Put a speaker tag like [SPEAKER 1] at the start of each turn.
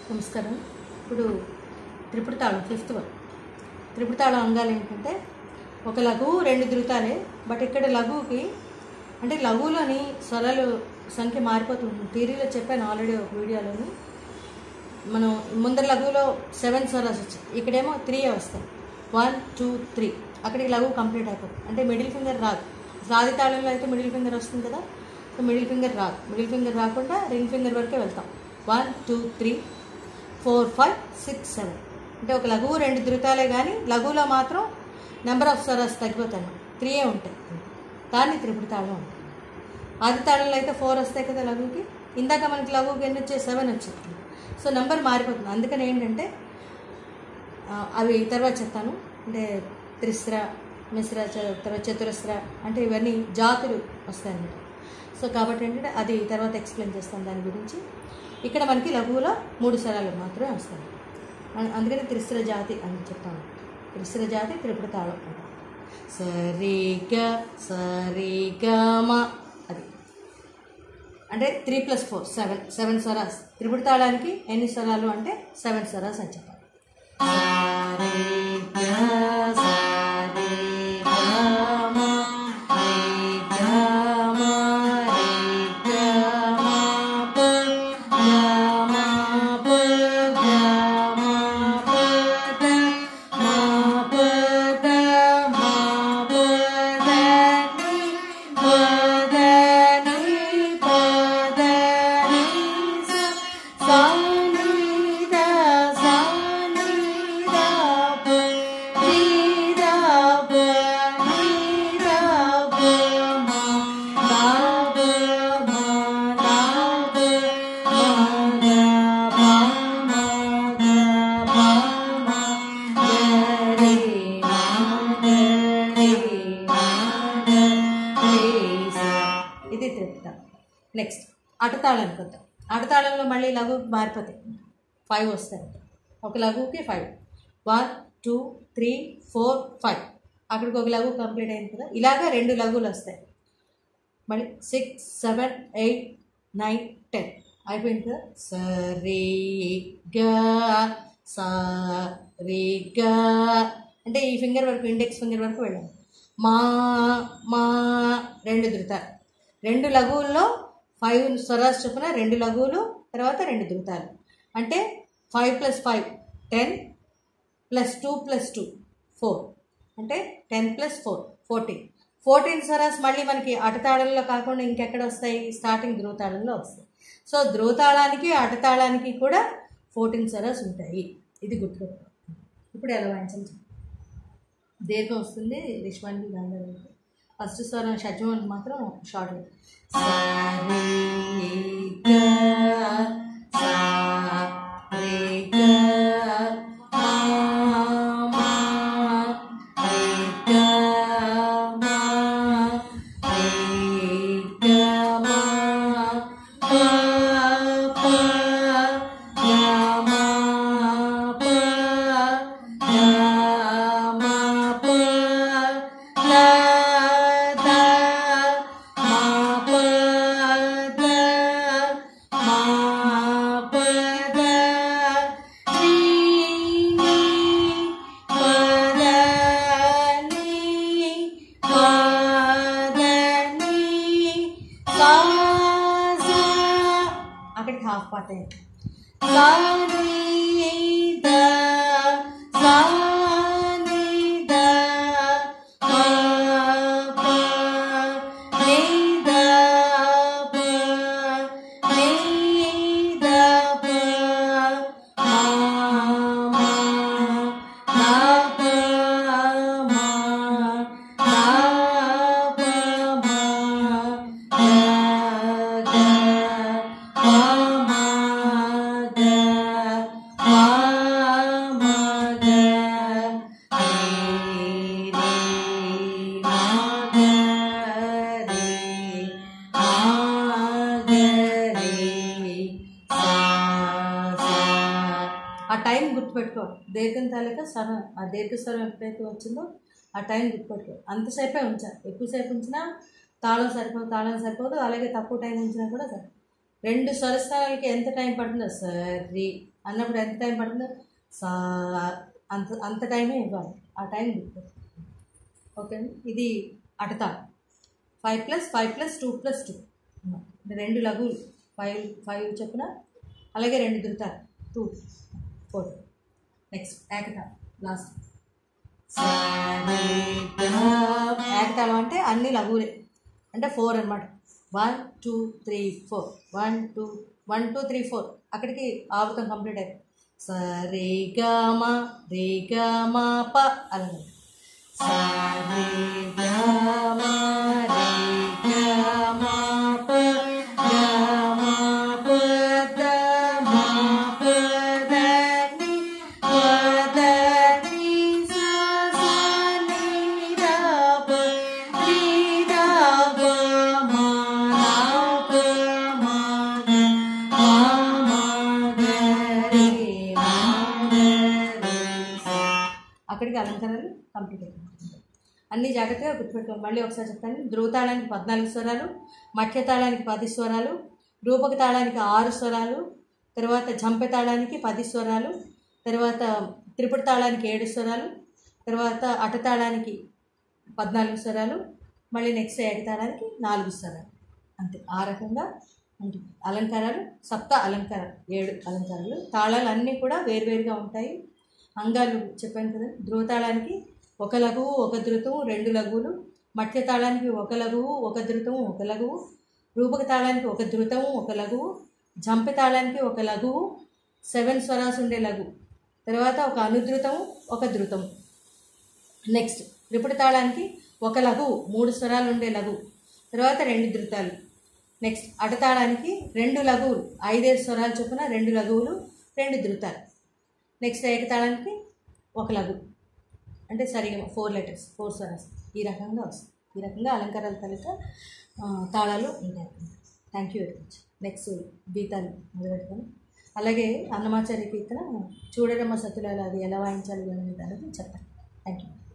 [SPEAKER 1] నమస్కారం ఇప్పుడు త్రిపుడు తాళం ఫిఫ్త్ వన్ త్రిపుడు తాళం అంగాలు ఏంటంటే ఒక లఘువు రెండు ధృతాలే బట్ ఇక్కడ లఘువుకి అంటే లఘువులోని స్వరాలు సంఖ్య మారిపోతుంది థీరీలో చెప్పాను ఆల్రెడీ ఒక వీడియోలోని మనం ముందర లఘువులో సెవెన్ స్వరాస్ వచ్చాయి ఇక్కడేమో త్రీ వస్తాయి వన్ టూ త్రీ అక్కడికి లఘువు కంప్లీట్ అయిపోతుంది అంటే మిడిల్ ఫింగర్ రాదు సాది తాళంలో అయితే మిడిల్ ఫింగర్ వస్తుంది కదా సో మిడిల్ ఫింగర్ రాదు మిడిల్ ఫింగర్ రాకుండా రింగ్ ఫింగర్ వరకే వెళ్తాం one two three four five six seven అంటే ఒక లఘువు రెండు ధృతాలే కానీ లఘువులో మాత్రం నెంబర్ ఆఫ్ స్వరాస్ తగ్గిపోతాను త్రీయే ఉంటాయి దాన్ని త్రిపుడు తాళం ఉంటుంది ఆది తాళంలో అయితే ఫోర్ వస్తాయి కదా లఘువుకి ఇందాక మనకి లఘువుకి ఎన్ని వచ్చాయి సెవెన్ వచ్చాయి సో నెంబర్ మారిపోతుంది అందుకని ఏంటంటే ఆ, అవి తర్వాత చెప్తాను అంటే త్రిస్ర మిశ్ర చ- తర్వాత చతురస్ర అంటే ఇవన్నీ జాతులు వస్తాయన్నమాట సో కాబట్టి ఏంటంటే అది తర్వాత ఎక్స్ప్లెయిన్ చేస్తాను దాని గురించి ఇక్కడ మనకి లఘువులో మూడు స్వరాలు మాత్రమే వస్తాయి అం- అందుకని త్రిస్ర జాతి అని చెప్తాను త్రిస్ర జాతి త్రిపుడు తాళం అంటాం సరిగ సరిగమ అది అంటే three plus four seven seven స్వరాస్ త్రిపుడు తాళానికి ఎన్ని స్వరాలు అంటే సెవెన్ స్వరాస్ అని చెప్పాలి ఇది త్రిపుట నెక్స్ట్ అటతాళం కొద్దాం అటతాళంలో మళ్ళీ లఘు మారిపోతాయి ఫైవ్ వస్తాయి ఒక లఘువుకి five one two three four five అక్కడికి ఒక లఘు కంప్లీట్ అయింది కదా ఇలాగా రెండు లఘువులు వస్తాయి మళ్ళీ six seven eight nine ten అయిపోయింది కదా సరిగా సరిగా అంటే ఈ ఫింగర్ వరకు ఇండెక్స్ ఫింగర్ వరకు వెళ్ళాము మా మా రెండు ధృతాలు రెండు లఘువుల్లో ఫైవ్ స్వరాస్ చొప్పున రెండు లఘువులు తర్వాత రెండు ధృతాలు అంటే five plus five ten plus two plus two four అంటే ten plus four fourteen fourteen స్వరాస్ మళ్ళీ మనకి అటతాళంలో కాకుండా ఇంకెక్కడ వస్తాయి స్టార్టింగ్ ధ్రువతాళంలో వస్తాయి సో ధ్రువతాళానికి అటతాళానికి కూడా ఫోర్టీన్ స్వరాస్ ఉంటాయి ఇది గుర్తుపెట్టుకో ఇప్పుడు ఎలా వాయించాలి చెప్పు. దీర్ఘం వస్తుంది రిష్వానికి గాంధారానికి ఫస్ట్ స్వరం షడ్జమానికి మాత్రం షార్ట్ అక్కడికి హాఫ్ పార్ట్ అయింది ఆ టైం గుర్తుపెట్టుకో దీర్ఘం తాలూకా స్వరం ఆ దీర్ఘ స్వరం ఎప్పుడైతే వచ్చిందో ఆ టైం గుర్తుపెట్టుకో అంతసేపే ఉంచాలి ఎక్కువసేపు ఉంచినా తాళం సరిపోదు తాళం సరిపోదు అలాగే తక్కువ టైం ఉంచినా కూడా సరి రెండు స్వరస్థానాలకి ఎంత టైం పడుతుందో సరి అన్నప్పుడు ఎంత టైం పడుతుందో సా అంత అంత టైమే ఇవ్వాలి ఆ టైం గుర్తుపెట్టుకోండి. ఓకే ఇది అటతాళం five plus five plus two plus two రెండు లఘువులు ఫైవ్ ఫైవ్ చొప్పున అలాగే రెండు దురుతాలు టూ ఫోర్ నెక్స్ట్ ఏకతాళం లాస్ట్ ఏకతాళం అంటే అన్ని లఘువులే అంటే ఫోర్ అనమాట one two three four one two one two three four అక్కడికి ఆవుతం కంప్లీట్ అయిపోయింది స రే గ మ రే గ మ ప అలాగే స రే గ మ రే గ మ ప గ మ ప ద మ ప ద ని ప ద ని స స ని ద ప ని ద ప మ న ప మ గ మ మ గ రే మ గ రే స. అక్కడికి అలంకరణలు కంప్లీట్ అయిపోయింది అన్ని జాగ్రత్తగా గుర్తుపెట్టుకోవాలి మళ్ళీ ఒకసారి చెప్తాను ధ్రువతాళానికి పద్నాలుగు స్వరాలు మధ్య తాళానికి పది స్వరాలు రూపక తాళానికి ఆరు స్వరాలు తర్వాత జంపె తాళానికి పది స్వరాలు తర్వాత త్రిపుట తాళానికి ఏడు స్వరాలు తర్వాత అటతాళానికి పద్నాలుగు స్వరాలు మళ్ళీ నెక్స్ట్ ఏకతాళానికి నాలుగు స్వరాలు అంతే ఆ రకంగా ఉంటుంది అలంకారాలు సప్త అలంకారాలు ఏడు అలంకారాలు తాళాలు అన్నీ కూడా వేరువేరుగా ఉంటాయి అంగాలు చెప్పాను కదా ధ్రువతాళానికి ఒక లఘువు ఒక ధృతము రెండు లఘువులు మధ్య తాళానికి ఒక లఘువు ఒక ధృతము ఒక లఘువు రూపక తాళానికి ఒక ధృతము ఒక లఘువు జంపె తాళానికి ఒక లఘువు సెవెన్ స్వరాస్ ఉండే లఘువు తర్వాత ఒక అనుధృతము ఒక ధృతము నెక్స్ట్ త్రిపుట తాళానికి ఒక లఘువు మూడు స్వరాలు ఉండే లఘువు తర్వాత రెండు ధృతాలు నెక్స్ట్ అటతాళానికి రెండు లఘువులు ఐదేడు స్వరాలు చొప్పున రెండు లఘువులు రెండు ధృతాలు నెక్స్ట్ ఏకతాళానికి ఒక లఘువు అంటే సరిగా ఫోర్ లెటర్స్ ఫోర్ స్వరాస్ ఈ రకంగా వస్తుంది ఈ రకంగా అలంకారాల తాలూక ఆ, తాళాలు ఉంటాయి thank you very much next గీతాలు మొదలెట్టుకొని అలాగే అన్నమాచార్య కీర్తన చూడరమ్మ సతులాలు అది ఎలా వాయించాలి అనేది చెప్తాను థ్యాంక్ యూ